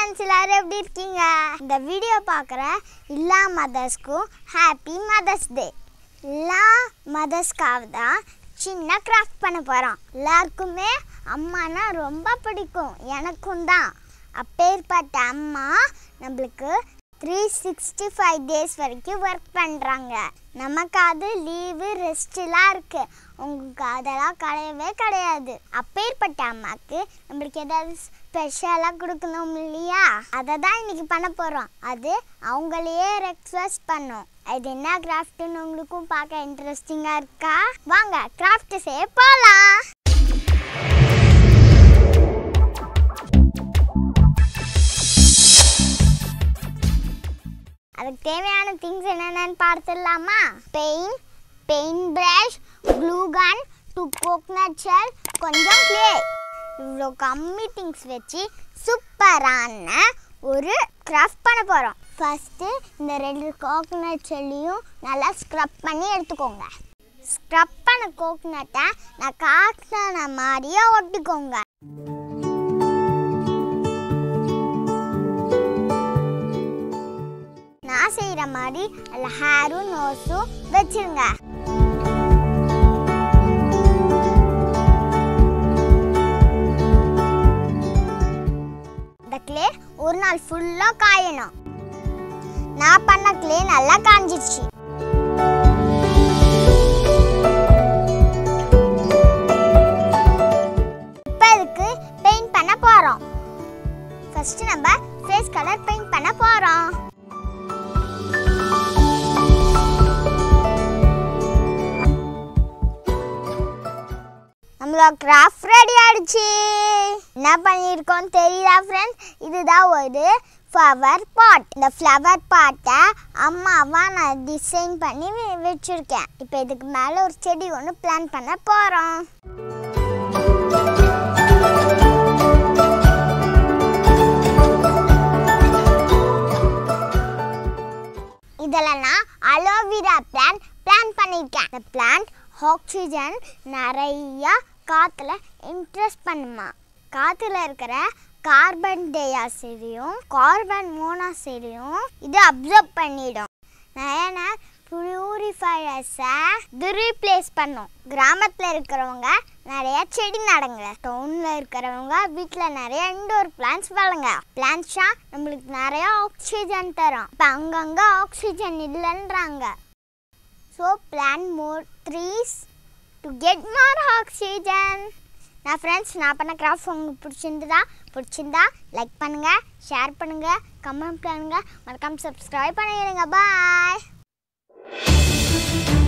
friends எல்லாரும் எப்படி இருக்கீங்க இந்த வீடியோ பார்க்குற எல்லா மதர்ஸ்க்கும் ஹாப்பி மதர்ஸ் டே எல்லா மதர்ஸ்க்காக தான் சின்ன கிராஃப்ட் பண்ண போகிறோம் எல்லாருக்குமே அம்மானா ரொம்ப பிடிக்கும் எனக்கும் தான் அப்பேற்பட்ட அம்மா நம்மளுக்கு த்ரீ சிக்ஸ்டி ஃபைவ் டேஸ் வரைக்கும் ஒர்க் பண்ணுறாங்க நமக்கு அது லீவு ரெஸ்ட்லாம் இருக்குது உங்களுக்கு அதெல்லாம் கிடையவே கிடையாது அப்பேற்பட்ட அம்மாவுக்கு நம்மளுக்கு ஏதாவது ஸ்பெஷலாக கொடுக்கணும் இல்லையா அதை தான் இன்னைக்கு பண்ண போகிறோம் அது அவங்களையே ரெக்வஸ்ட் பண்ணும் இது என்ன கிராஃப்ட்டுன்னு உங்களுக்கும் பார்க்க இன்ட்ரெஸ்டிங்காக இருக்கா வாங்க கிராஃப்ட் செய்ய போகலாம் அதுக்கு தேவையான திங்ஸ் என்னென்னு பார்த்துடலாமா paint paint brush glue gun two coconut shell கொஞ்சம் க்ளே இவ்வளோ கம்மி திங்ஸ் வச்சு சூப்பரான ஒரு கிராஃப்ட் பண்ண போகிறோம் ஃபஸ்ட்டு இந்த ரெண்டு கோகனட் ஷெல்லையும் நல்லா ஸ்க்ரப் பண்ணி எடுத்துக்கோங்க ஸ்க்ரப் பண்ண கோகனட்டை நான் காட்டின மாதிரியே ஒட்டிக்கோங்க நான் செய்கிற மாதிரி அதில் ஹேரும் நோஸும் வச்சிருங்க இந்த கிளே ஒரு நாள் ஃபுல்லாக காயணும் நான் பண்ண கிளே நல்லா காஞ்சிருச்சு இப்போ இதுக்கு பெயிண்ட் பண்ண போகிறோம் ஃபர்ஸ்ட் நம்ம ஃபேஸ் கலர் பெயிண்ட் பண்ண போகிறோம் நம்மளோட கிராஃப்ட் ரெடி ஆயிடுச்சு என்ன பண்ணியிருக்கோம் தெரியுதா ஃப்ரெண்ட்ஸ் இதுதான் ஒரு ஃப்ளவர் பாட் இந்த ஃப்ளவர் பாட்டை அம்மாவா நான் டிசைன் பண்ணி வெ- வச்சிருக்கேன் இப்போ இதுக்கு மேலே ஒரு செடி ஒன்று பிளான் பண்ண போகிறோம் இதில் நான் அலோவேரா பிளான் பிளான் பண்ணியிருக்கேன் இந்த பிளான்ட் ஆக்சிஜன் நிறையா காற்றுல இன்ட்ரெஸ்ட் பண்ணுமா காற்றுல இருக்கிற கார்பன் டை ஆக்சைடையும் கார்பன் மோனாக்சைடையும் இது அப்சர்வ் பண்ணிடும் நிறைய பியூரிஃபையர்ஸை இது ரீப்ளேஸ் பண்ணும் கிராமத்தில் இருக்கிறவங்க நிறைய செடி நடுங்க டவுனில் இருக்கிறவங்க வீட்டில் நிறைய இன்டோர் பிளான்ஸ் வளங்க பிளான்ட்ஸா நம்மளுக்கு நிறைய ஆக்சிஜன் தரும் இப்போ அங்கங்கே ஆக்சிஜன் இல்லைன்றாங்க so plant more trees to get more oxygen நான் ஃப்ரெண்ட்ஸ் நான் பண்ண கிராஃப்ட் உங்களுக்கு பிடிச்சிருந்ததா பிடிச்சிருந்தா லைக் பண்ணுங்கள் ஷேர் பண்ணுங்கள் கமெண்ட் பண்ணுங்கள் மறக்காம சப்ஸ்கிரைப் பண்ணிடுங்க பாய்